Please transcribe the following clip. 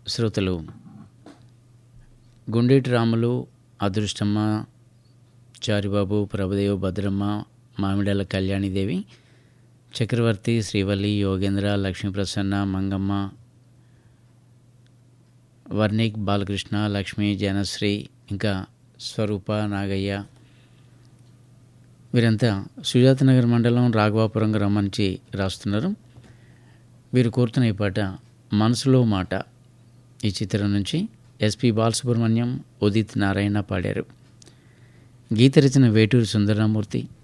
శ్రోతలు గుండేటి రాములు అదృష్టమ్మ చారిబాబు ప్రభుదేవ్ భద్రమ్మ మామిడాల కళ్యాణిదేవి చక్రవర్తి శ్రీవల్లి యోగేంద్ర లక్ష్మీప్రసన్న మంగమ్మ వర్ణిక్ బాలకృష్ణ లక్ష్మి జనశ్రీ ఇంకా స్వరూప నాగయ్య వీరంతా సుజాతనగర్ మండలం రాఘవాపురం గ్రామం నుంచి రాస్తున్నారు వీరు కోరుతున్న ఈ పాట మనసులో మాట ఈ చిత్రం నుంచి ఎస్పి బాలసుబ్రహ్మణ్యం ఉదిత్ నారాయణ పాడారు గీత రచన వేటూరి సుందరరామూర్తి